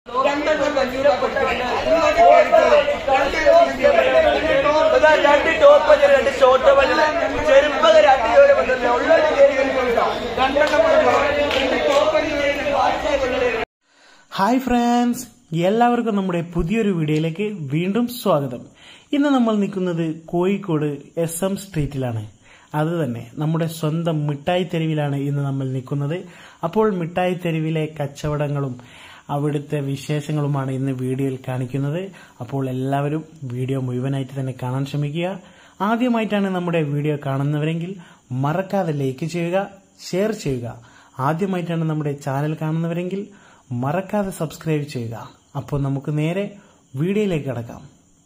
ഇതാ രണ്ട് top puncture രണ്ട് ഷോർട്ട് പഞ്ചർ ചെരുപ്പക രണ്ട് ജോലി പഞ്ചർ ഉള്ളത് കയറി ഹായ് ഫ്രണ്ട്സ് എല്ലാവർക്കും നമ്മുടെ പുതിയൊരു വീഡിയോയിലേക്ക് വീണ്ടും സ്വാഗതം ഇന്ന് നമ്മൾ നിൽക്കുന്നത് കോഴിക്കോട് എസ് എം സ്ട്രീറ്റിലാണ് അത് തന്നെ നമ്മുടെ സ്വന്തം മിഠായി തെരുവിലാണ് ഇന്ന് നമ്മൾ നിൽക്കുന്നത് അപ്പോൾ മിഠായി തെരുവിലെ കച്ചവടങ്ങളും അവിടുത്തെ വിശേഷങ്ങളുമാണ് ഇന്ന് വീഡിയോയിൽ കാണിക്കുന്നത് അപ്പോൾ എല്ലാവരും വീഡിയോ മുഴുവനായിട്ട് തന്നെ കാണാൻ ശ്രമിക്കുക ആദ്യമായിട്ടാണ് നമ്മുടെ വീഡിയോ കാണുന്നവരെങ്കിൽ മറക്കാതെ ലൈക്ക് ചെയ്യുക ഷെയർ ചെയ്യുക ആദ്യമായിട്ടാണ് നമ്മുടെ ചാനൽ കാണുന്നവരെങ്കിൽ മറക്കാതെ സബ്സ്ക്രൈബ് ചെയ്യുക അപ്പോൾ നമുക്ക് നേരെ വീഡിയോയിലേക്ക് കിടക്കാം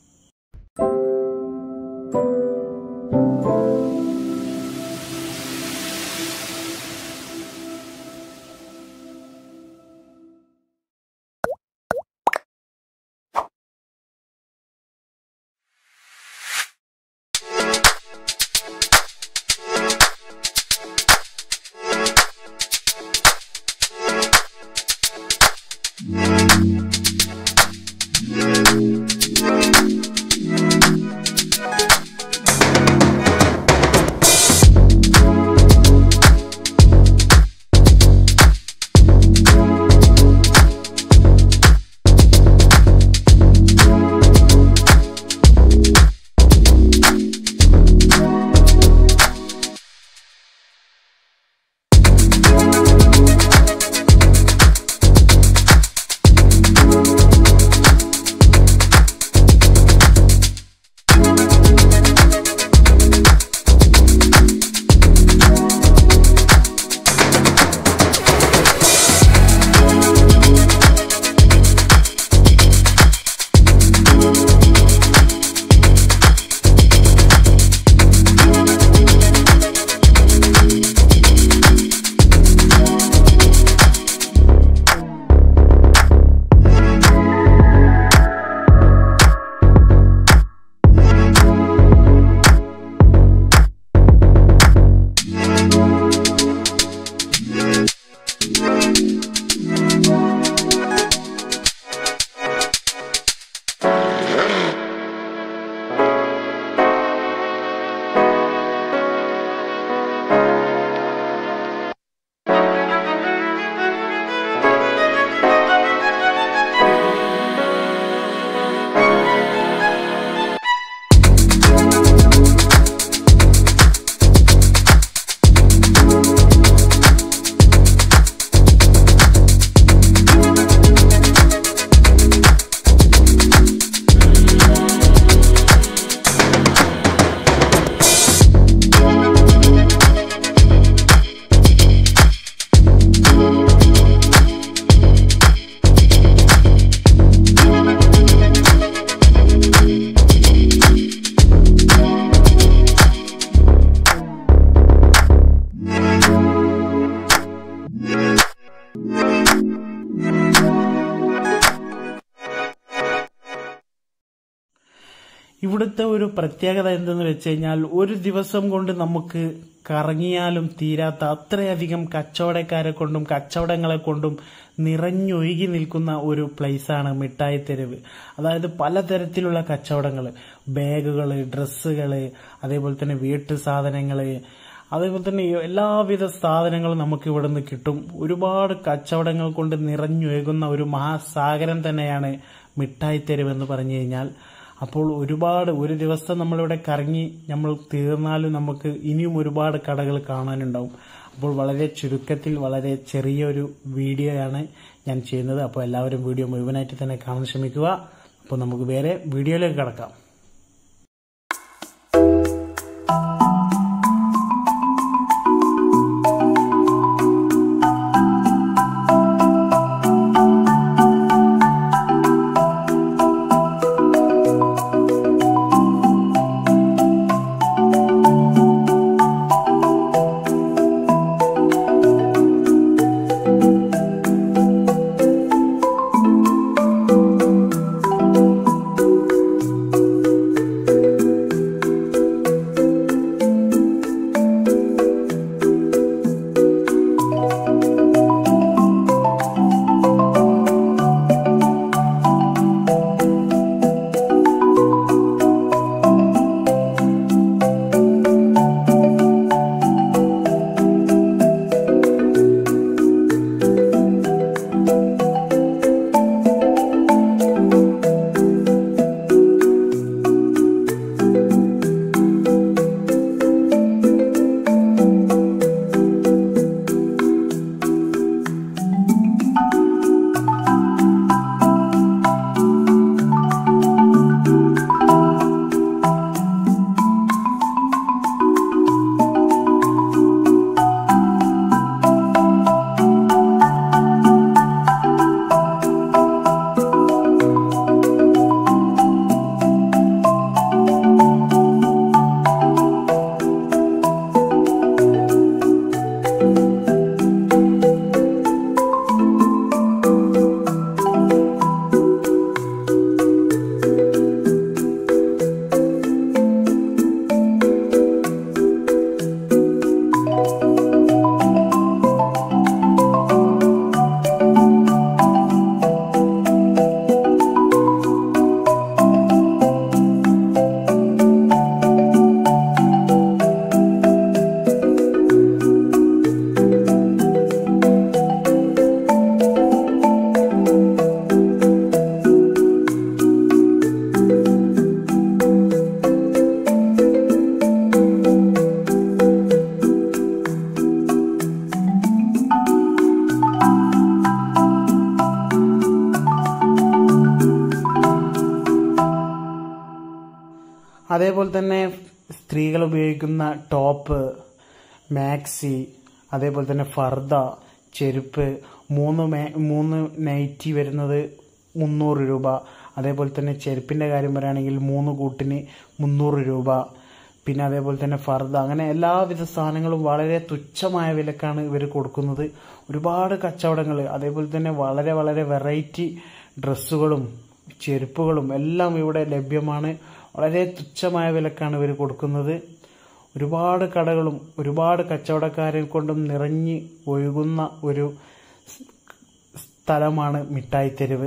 ഇവിടുത്തെ ഒരു പ്രത്യേകത എന്തെന്ന് വെച്ച് കഴിഞ്ഞാൽ ഒരു ദിവസം കൊണ്ട് നമുക്ക് കറങ്ങിയാലും തീരാത്ത അത്രയധികം കച്ചവടക്കാരെ കൊണ്ടും കച്ചവടങ്ങളെ കൊണ്ടും നിറഞ്ഞൊഴുകി നിൽക്കുന്ന ഒരു പ്ലേസാണ് മിഠായി തെരുവ് അതായത് പലതരത്തിലുള്ള കച്ചവടങ്ങൾ ബാഗുകൾ ഡ്രസ്സുകൾ അതേപോലെ തന്നെ വീട്ടു സാധനങ്ങൾ അതേപോലെ തന്നെ എല്ലാവിധ സാധനങ്ങളും നമുക്ക് ഇവിടെ നിന്ന് കിട്ടും ഒരുപാട് കച്ചവടങ്ങൾ കൊണ്ട് നിറഞ്ഞൊഴുകുന്ന ഒരു മഹാസാഗരം തന്നെയാണ് മിഠായി തെരുവ് എന്ന് പറഞ്ഞു കഴിഞ്ഞാൽ അപ്പോൾ ഒരുപാട് ഒരു ദിവസം നമ്മളിവിടെ കറങ്ങി നമ്മൾ തീർന്നാലും നമുക്ക് ഇനിയും ഒരുപാട് കടകൾ കാണാനുണ്ടാവും അപ്പോൾ വളരെ ചുരുക്കത്തിൽ വളരെ ചെറിയൊരു വീഡിയോയാണ് ഞാൻ ചെയ്യുന്നത് അപ്പോൾ എല്ലാവരും വീഡിയോ മുഴുവനായിട്ട് തന്നെ കാണാൻ ശ്രമിക്കുക അപ്പോൾ നമുക്ക് വേറെ വീഡിയോയിലേക്ക് കിടക്കാം അതേപോലെ തന്നെ സ്ത്രീകൾ ഉപയോഗിക്കുന്ന ടോപ്പ് മാക്സി അതേപോലെ തന്നെ ഫർദ ചെരുപ്പ് മൂന്ന് മേ മൂന്ന് നൈറ്റി വരുന്നത് മുന്നൂറ് രൂപ അതേപോലെ തന്നെ ചെരുപ്പിൻ്റെ കാര്യം പറയുകയാണെങ്കിൽ മൂന്ന് കൂട്ടിന് മുന്നൂറ് രൂപ പിന്നെ അതേപോലെ തന്നെ ഫർദ അങ്ങനെ എല്ലാവിധ സാധനങ്ങളും വളരെ തുച്ഛമായ വിലക്കാണ് ഇവർ കൊടുക്കുന്നത് ഒരുപാട് കച്ചവടങ്ങൾ അതേപോലെ തന്നെ വളരെ വളരെ വെറൈറ്റി ഡ്രസ്സുകളും ചെരുപ്പുകളും എല്ലാം ഇവിടെ ലഭ്യമാണ് വളരെ തുച്ഛമായ വിലക്കാണ് ഇവർ കൊടുക്കുന്നത് ഒരുപാട് കടകളും ഒരുപാട് കച്ചവടക്കാരെ കൊണ്ടും നിറഞ്ഞ് ഒഴുകുന്ന ഒരു സ്ഥലമാണ് മിഠായി തെരുവ്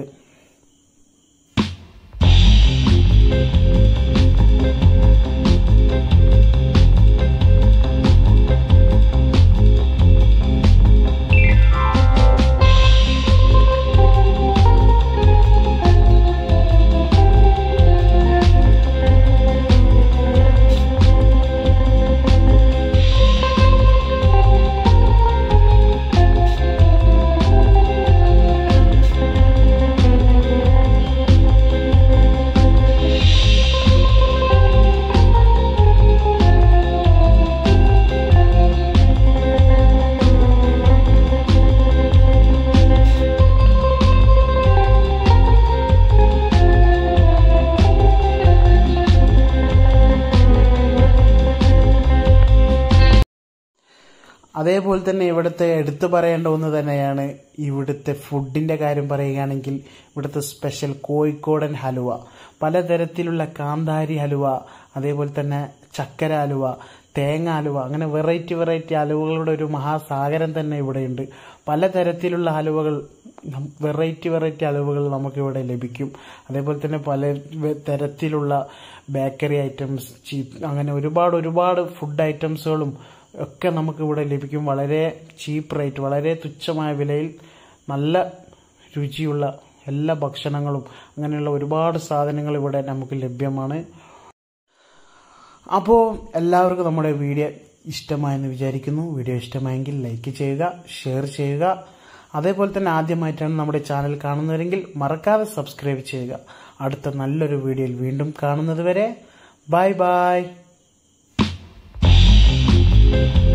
അതേപോലെ തന്നെ ഇവിടുത്തെ എടുത്തു പറയേണ്ട ഒന്ന് തന്നെയാണ് ഇവിടുത്തെ ഫുഡിന്റെ കാര്യം പറയുകയാണെങ്കിൽ ഇവിടുത്തെ സ്പെഷ്യൽ കോഴിക്കോടൻ ഹലുവ പലതരത്തിലുള്ള കാന്താരി ഹലുവ അതേപോലെ തന്നെ ചക്കര ഹലുവ തേങ്ങ ഹലുവ അങ്ങനെ വെറൈറ്റി വെറൈറ്റി ഹലുവകളുടെ ഒരു മഹാസാഗരം തന്നെ ഇവിടെയുണ്ട് പലതരത്തിലുള്ള ഹലുവകൾ വെറൈറ്റി വെറൈറ്റി ഹലുവകൾ നമുക്കിവിടെ ലഭിക്കും അതേപോലെ തന്നെ പല വെ- തരത്തിലുള്ള ബേക്കറി ഐറ്റംസ് ചീപ്പ് അങ്ങനെ ഒരുപാട് ഒരുപാട് ഫുഡ് ഐറ്റംസുകളും ഒക്കെ നമുക്ക് ഇവിടെ ലഭിക്കും വളരെ ചീപ്പ് റേറ്റ് വളരെ തുച്ഛമായ വിലയിൽ നല്ല രുചിയുള്ള എല്ലാ ഭക്ഷണങ്ങളും അങ്ങനെയുള്ള ഒരുപാട് സാധനങ്ങൾ ഇവിടെ നമുക്ക് ലഭ്യമാണ് അപ്പോൾ എല്ലാവർക്കും നമ്മുടെ വീഡിയോ ഇഷ്ടമായെന്ന് വിചാരിക്കുന്നു വീഡിയോ ഇഷ്ടമായെങ്കിൽ ലൈക്ക് ചെയ്യുക ഷെയർ ചെയ്യുക അതേപോലെ തന്നെ ആദ്യമായിട്ടാണ് നമ്മുടെ ചാനൽ കാണുന്നതെങ്കിൽ മറക്കാതെ സബ്സ്ക്രൈബ് ചെയ്യുക അടുത്ത നല്ലൊരു വീഡിയോയിൽ വീണ്ടും കാണുന്നത് വരെ ബൈ ബൈ